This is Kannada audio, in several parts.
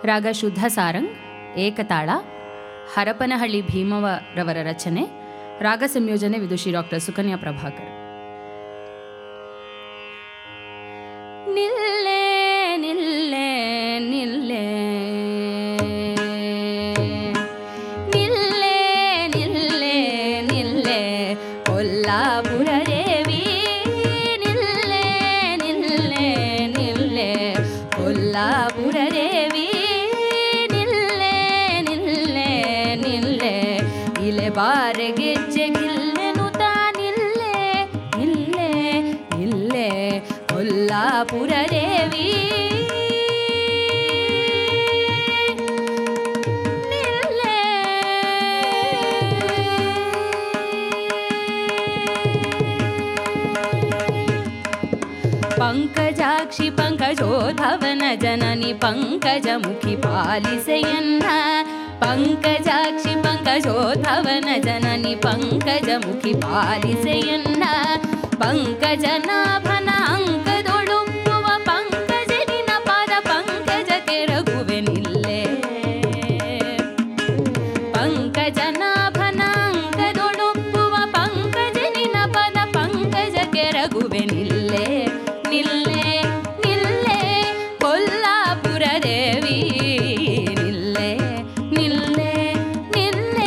ರಾಗ ಶುದ್ಧ ಸಾರಂಗ್ ಏಕತಾಳ ಹರಪನಹಳ್ಳಿ ಭೀಮವರವರ ರಚನೆ ರಾಗ ಸಂಯೋಜನೆ ವಿದುಷಿ ಡಾಕ್ಟರ್ ಸುಕನ್ಯಾ ಪ್ರಭಾಕರ್ ನಿಲ್ಲೆ ನಿಲ್ಲೆ ನಿಲ್ಲೆ ನಿಲ್ಲೆ ನಿಲ್ಲೆ ನಿಲ್ಲೆ ಕೊಲ್ಲಾಪುರ ದೇವಿ ನಿಲ್ಲೆ ನಿಲ್ಲೆ ನಿಲ್ಲೆ ಕೊಲ್ಲಾಪುರ ದೇವಿ ನಿಲ್ಲೆ ನಿಲ್ಲೆ ನಿಲ್ಲೆ ಇಲೆ ಬಾರೆ ಗೆಜ್ಜೆ ಗಿಲ್ಲೆನು ತಾನಿಲ್ಲೆ ಇಲ್ಲೆ ಇಲ್ಲೆ ಕೊಲ್ಲಾಪುರ ದೇವಿ ನಿಲ್ಲೆ ಪಂಕಜಾಕ್ಷಿ ಪಂಕಜೋಧವನ ಜನನಿ ಪಂಕಜಮುಖಿ ಪಾಲಿಸೆಯನ್ನ ಪಂಕಜಾಕ್ಷಿ ಪಂಕಜೋಧವನ ಜನನಿ ಪಂಕಜಮುಖಿ ಪಾಲಿಸೆಯನ್ನ ಪಂಕಜನಾಭನ ಅಂಕದೊಳುಪ್ಪುವ ಪಂಕಜನಿನ ಪಾದ ಪಂಕಜ ಕೆರಗುವೆ ನಿಲ್ಲೇ ಪಂಕಜನಾಭನ ಅಂಕದೊಳುಪ್ಪುವ ಪಂಕಜನಿನ ಪದ ಪಂಕಜ ಕೆರಗುವೆ ನಿಲ್ಲೇ ನಿಲ್ಲೇ ನಿಲ್ಲೇ ಕೊಲ್ಲಾಪುರ ದೇವಿ ನಿಲ್ಲೇ ನಿಲ್ಲೇ ನಿಲ್ಲೇ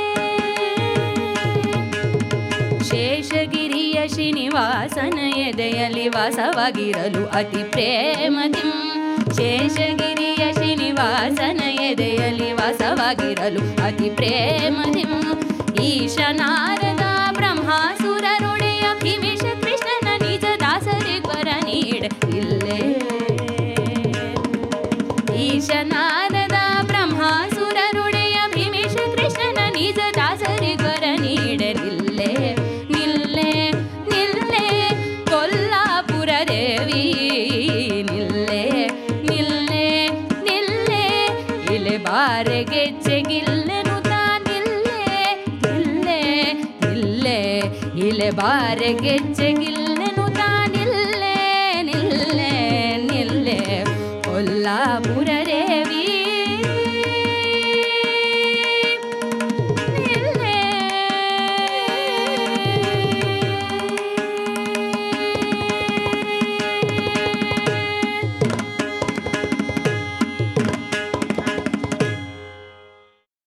ಶೇಷಗಿರಿಯ ಶ್ರೀನಿವಾಸನ ಎದೆಯಲ್ಲಿ ವಾಸವಾಗಿರಲು ಅತಿ ಪ್ರೇಮದಿಂ ಶೇಷಗಿರಿಯ ಶ್ರೀನಿವಾಸನ ಎದೆಯಲ್ಲಿ ವಾಸವಾಗಿರಲು ಅತಿ ಪ್ರೇಮದಿಂ ಈಶ ನಾರದ ಬ್ರಹ್ಮಾಸುರರುಡೆಯ ಭೀಮೇಶ ಕೃಷ್ಣನ ನಿಜ ದಾಸರಿಗೊರ ನೀಡ ಇಲ್ಲೇ ಈಶನಾರದ ಬ್ರಹ್ಮಾಸುರರುಡೆಯ ಭೀಮೇಶ ಕೃಷ್ಣನ ನಿಜ ದಾಸರಿಗೊರ ನೀಡಲಿಲ್ಲೇ ನಿಲ್ಲೇ ನಿಲ್ಲೇ ಕೊಲ್ಲಾಪುರ ದೇವಿ ನಿಲ್ಲೇ ನಿಲ್ಲೇ ನಿಲ್ಲೇ ಇಲೆ ಬಾರೆ ಗೆಜ್ಜೆಗಿಲ್ಲೆನು ತಾನಿಲ್ಲೇ ಇಲ್ಲೇ ಇಲ್ಲೇ ಇಲೆ ಬಾರೆ ಗೆಜ್ಜೆಗಿಲ್ಲೆನು